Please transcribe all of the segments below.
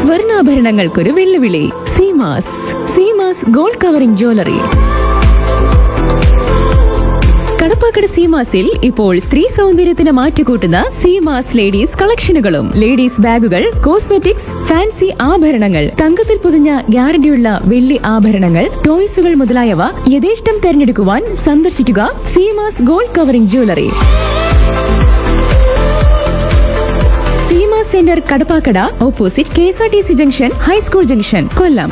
സ്വർണ്ണാഭരണങ്ങൾക്കൊരു വെല്ലുവിളി Seemas Seemas gold covering jewellery Kadappakada സീമാസിൽ ഇപ്പോൾ സ്ത്രീ സൗന്ദര്യത്തിന് മാറ്റുകൂട്ടുന്ന സീമാസ് ലേഡീസ് കളക്ഷനുകളും ലേഡീസ് ബാഗുകൾ കോസ്മെറ്റിക്സ് ഫാൻസി ആഭരണങ്ങൾ തങ്കത്തിൽ പൊതിഞ്ഞ ഗ്യാരണ്ടിയുള്ള വെള്ളി ആഭരണങ്ങൾ ടോയ്സുകൾ മുതലായവ യഥേഷ്ടം തെരഞ്ഞെടുക്കുവാൻ സന്ദർശിക്കുക Seemas gold covering jewellery Seema centre Kadappakada opposite K S R T C junction high school junction Kollam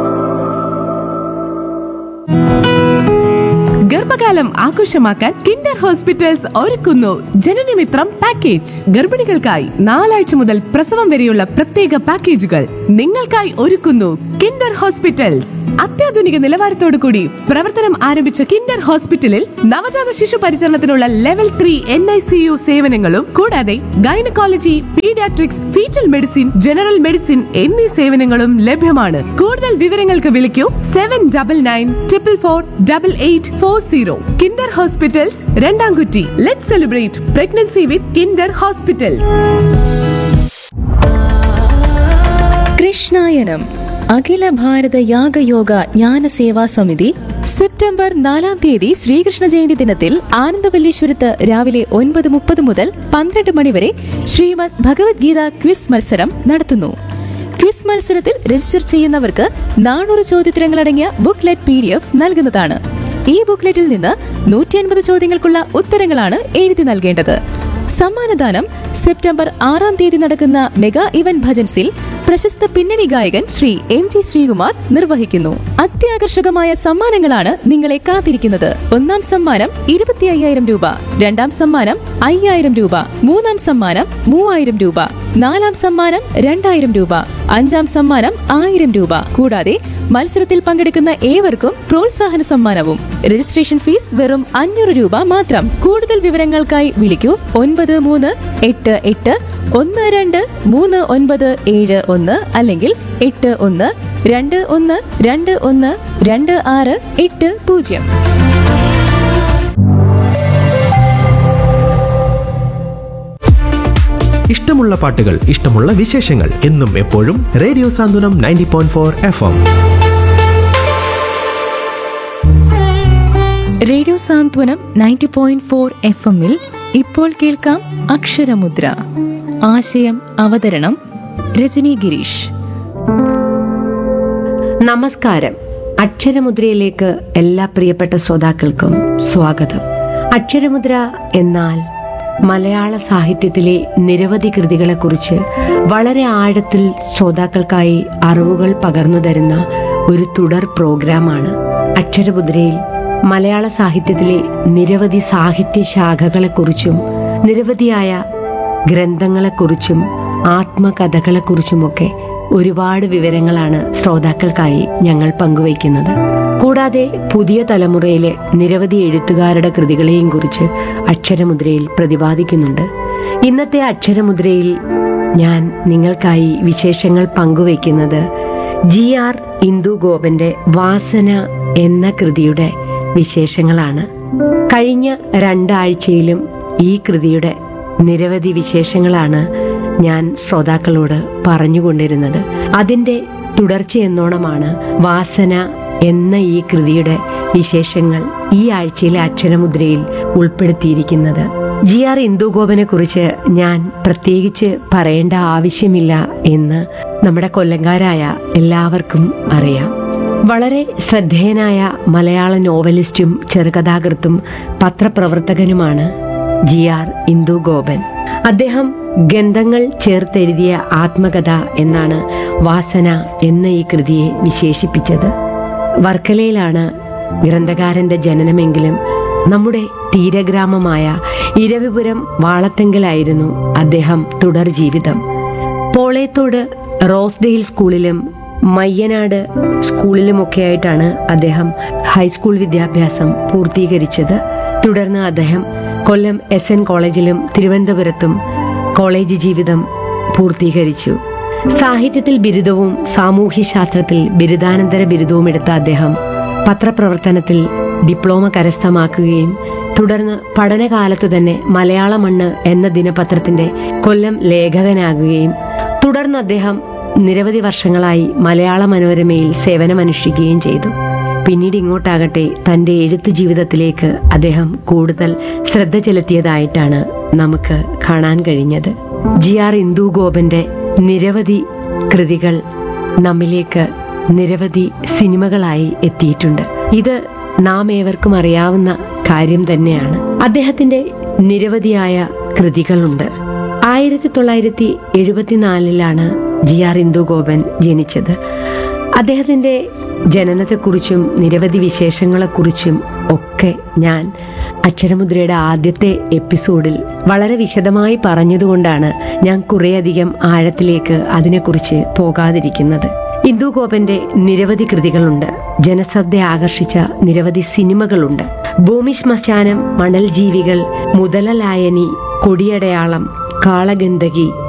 ഗർഭകാലം ആഘോഷമാക്കാൻ കിൻഡർ ഹോസ്പിറ്റൽസ് ഒരുക്കുന്നു ജനനമിത്രം പാക്കേജ് ഗർഭിണികൾക്കായി നാലാഴ്ച മുതൽ പ്രസവം വരെയുള്ള പ്രത്യേക പാക്കേജുകൾ നിങ്ങൾക്കായി ഒരുക്കുന്നു കിൻഡർ ഹോസ്പിറ്റൽസ് അത്യാധുനിക നിലവാരത്തോടു കൂടി പ്രവർത്തനം ആരംഭിച്ച കിൻഡർ ഹോസ്പിറ്റലിൽ നവജാത ശിശു പരിചരണത്തിനുള്ള level three N I C U സേവനങ്ങളും കൂടാതെ gynaecology paediatrics foetal medicine general medicine എന്നീ സേവനങ്ങളും ലഭ്യമാണ് കൂടുതൽ വിവരങ്ങൾക്ക് വിളിക്കൂ seven double nine triple four double eight four zero Kinder hospitals Randamkutty let celebrate pregnancy with Kinder hospitals Krishnayanam Akhila Bharatha Yagayoga Jnana Seva സമിതി സെപ്റ്റംബർ നാലാം തീയതി ശ്രീകൃഷ്ണ ജയന്തി ദിനത്തിൽ ആനന്ദവല്ലീശ്വരത്ത് രാവിലെ ഒൻപത് മുപ്പത് മുതൽ പന്ത്രണ്ട് മണിവരെ ശ്രീമദ് ഭഗവത്ഗീത ക്വിസ് മത്സരം നടത്തുന്നു ക്വിസ് മത്സരത്തിൽ രജിസ്റ്റർ ചെയ്യുന്നവർക്ക് നാനൂറ് ചോദ്യത്തരങ്ങളടങ്ങിയ ബുക്ക്ലെറ്റ് പി ഡി എഫ് നൽകുന്നതാണ് ഈ ബുക്ക്ലെറ്റിൽ നിന്ന് നൂറ്റി അൻപത് ചോദ്യങ്ങൾക്കുള്ള ഉത്തരങ്ങളാണ് എഴുതി നൽകേണ്ടത് സമ്മാനദാനം സെപ്റ്റംബർ ആറാം തീയതി നടക്കുന്ന മെഗാ ഇവന്റ് ഭജൻസിൽ പ്രശസ്ത പിന്നണി ഗായകൻ ശ്രീ എം ജി ശ്രീകുമാർ നിർവഹിക്കുന്നു അത്യാകർഷകമായ സമ്മാനങ്ങളാണ് നിങ്ങളെ കാത്തിരിക്കുന്നത് ഒന്നാം സമ്മാനം ഇരുപത്തി അയ്യായിരം രൂപ രണ്ടാം സമ്മാനം അയ്യായിരം രൂപ മൂന്നാം സമ്മാനം മൂവായിരം രൂപ നാലാം സമ്മാനം രണ്ടായിരം രൂപ അഞ്ചാം സമ്മാനം ആയിരം രൂപ കൂടാതെ മത്സരത്തിൽ പങ്കെടുക്കുന്ന ഏവർക്കും പ്രോത്സാഹന സമ്മാനവും രജിസ്ട്രേഷൻ ഫീസ് വെറും അഞ്ഞൂറ് രൂപ മാത്രം കൂടുതൽ വിവരങ്ങൾക്കായി വിളിക്കൂ ഒൻപത് മൂന്ന് എട്ട് എട്ട് ഒന്ന് രണ്ട് മൂന്ന് ഒൻപത് ഏഴ് ഒന്ന് അല്ലെങ്കിൽ എട്ട് ഒന്ന് രണ്ട് ഒന്ന് രണ്ട് ഒന്ന് രണ്ട് ആറ് എട്ട് പൂജ്യം ഇഷ്ടമുള്ള പാട്ടുകൾ ഇഷ്ടമുള്ള വിശേഷങ്ങൾ എന്നും എപ്പോഴും radio Santhwanam ninety point four F M radio Santhwanam ninety point four F എമ്മിൽ ഇപ്പോൾ കേൾക്കാം അക്ഷരമുദ്ര ആശയം അവതരണം രജനി ഗിരീഷ് നമസ്കാരം അക്ഷരമുദ്രയിലേക്ക് എല്ലാ പ്രിയപ്പെട്ട ശ്രോതാക്കൾക്കും സ്വാഗതം അക്ഷരമുദ്ര എന്നാൽ മലയാള സാഹിത്യത്തിലെ നിരവധി കൃതികളെക്കുറിച്ച് വളരെ ആഴത്തിൽ ശ്രോതാക്കൾക്കായി അറിവുകൾ പകർന്നു തരുന്ന ഒരു തുടർ പ്രോഗ്രാമാണ് അക്ഷരമുദ്രയിൽ മലയാള സാഹിത്യത്തിലെ നിരവധി സാഹിത്യ ശാഖകളെക്കുറിച്ചും നിരവധിയായ ഗ്രന്ഥങ്ങളെക്കുറിച്ചും ആത്മകഥകളെക്കുറിച്ചുമൊക്കെ ഒരുപാട് വിവരങ്ങളാണ് ശ്രോതാക്കൾക്കായി ഞങ്ങൾ പങ്കുവയ്ക്കുന്നത് കൂടാതെ പുതിയ തലമുറയിലെ നിരവധി എഴുത്തുകാരുടെ കൃതികളെയും കുറിച്ച് അക്ഷരമുദ്രയിൽ പ്രതിപാദിക്കുന്നുണ്ട് ഇന്നത്തെ അക്ഷരമുദ്രയിൽ ഞാൻ നിങ്ങൾക്കായി വിശേഷങ്ങൾ പങ്കുവയ്ക്കുന്നത് ജി ആർ ഇന്ദു ഗോപന്റെ വാസന എന്ന കൃതിയുടെ വിശേഷങ്ങളാണ് കഴിഞ്ഞ രണ്ടാഴ്ചയിലും ഈ കൃതിയുടെ നിരവധി വിശേഷങ്ങളാണ് ഞാൻ ശ്രോതാക്കളോട് പറഞ്ഞുകൊണ്ടിരുന്നത് അതിന്റെ തുടർച്ചയെന്നോണമാണ് വാസന എന്ന ഈ കൃതിയുടെ വിശേഷങ്ങൾ ഈ ആഴ്ചയിലെ അക്ഷരമുദ്രയിൽ ഉൾപ്പെടുത്തിയിരിക്കുന്നത് ജി ആർ ഇന്ദുഗോപനെ കുറിച്ച് ഞാൻ പ്രത്യേകിച്ച് പറയേണ്ട ആവശ്യമില്ല എന്ന് നമ്മുടെ കൊല്ലങ്കാരായ എല്ലാവർക്കും അറിയാം വളരെ ശ്രദ്ധേയനായ മലയാള നോവലിസ്റ്റും ചെറുകഥാകൃത്തും പത്രപ്രവർത്തകനുമാണ് ജി ആർ ഇന്ദു ഗോപൻ അദ്ദേഹം ഗന്ധങ്ങൾ ചേർത്തെഴുതിയ ആത്മകഥ എന്നാണ് വാസന എന്ന ഈ കൃതിയെ വിശേഷിപ്പിച്ചത് വർക്കലയിലാണ് ഗ്രന്ഥകാരന്റെ ജനനമെങ്കിലും നമ്മുടെ തീരഗ്രാമമായ ഇരവിപുരം വാളത്തെങ്കിലായിരുന്നു അദ്ദേഹം തുടർ ജീവിതം പോളയത്തോട് റോസ്ഡെയിൽ സ്കൂളിലും മയ്യനാട് സ്കൂളിലുമൊക്കെയായിട്ടാണ് അദ്ദേഹം ഹൈസ്കൂൾ വിദ്യാഭ്യാസം പൂർത്തീകരിച്ചത് തുടർന്ന് അദ്ദേഹം കൊല്ലം എസ് എൻ കോളേജിലും തിരുവനന്തപുരത്തും കോളേജ് ജീവിതം പൂർത്തീകരിച്ചു സാഹിത്യത്തിൽ ബിരുദവും സാമൂഹ്യശാസ്ത്രത്തിൽ ബിരുദാനന്തര ബിരുദവും എടുത്ത അദ്ദേഹം പത്രപ്രവർത്തനത്തിൽ ഡിപ്ലോമ കരസ്ഥമാക്കുകയും തുടർന്ന് പഠനകാലത്തു തന്നെ മലയാള മണ്ണ് എന്ന ദിനപത്രത്തിന്റെ കൊല്ലം ലേഖകനാകുകയും തുടർന്ന് അദ്ദേഹം നിരവധി വർഷങ്ങളായി മലയാള മനോരമയിൽ സേവനമനുഷ്ഠിക്കുകയും ചെയ്തു പിന്നീട് ഇങ്ങോട്ടാകട്ടെ തന്റെ എഴുത്ത് ജീവിതത്തിലേക്ക് അദ്ദേഹം കൂടുതൽ ശ്രദ്ധ ചെലുത്തിയതായിട്ടാണ് നമുക്ക് കാണാൻ കഴിഞ്ഞത് ജി ആർ ഇന്ദു ഗോപന്റെ നിരവധി കൃതികൾ നമ്മിലേക്ക് നിരവധി സിനിമകളായി എത്തിയിട്ടുണ്ട് ഇത് നാം ഏവർക്കും അറിയാവുന്ന കാര്യം തന്നെയാണ് അദ്ദേഹത്തിന്റെ നിരവധിയായ കൃതികളുണ്ട് ആയിരത്തി തൊള്ളായിരത്തി എഴുപത്തിനാലിലാണ് ജി ആർ ഇന്ദു ഗോപൻ ജനിച്ചത് അദ്ദേഹത്തിന്റെ ജനനത്തെക്കുറിച്ചും നിരവധി വിശേഷങ്ങളെക്കുറിച്ചും ഒക്കെ ഞാൻ അക്ഷരമുദ്രയുടെ ആദ്യത്തെ എപ്പിസോഡിൽ വളരെ വിശദമായി പറഞ്ഞതുകൊണ്ടാണ് ഞാൻ കുറേയധികം ആഴത്തിലേക്ക് അതിനെക്കുറിച്ച് പോകാതിരിക്കുന്നത് ഇന്ദു ഗോപന്റെ നിരവധി കൃതികളുണ്ട് ജനശ്രദ്ധ ആകർഷിച്ച നിരവധി സിനിമകളുണ്ട് ഭൂമി ശ്മശാനം മണൽ ജീവികൾ മുതലലായനി കൊടിയടയാളം കാളഗന്ധകി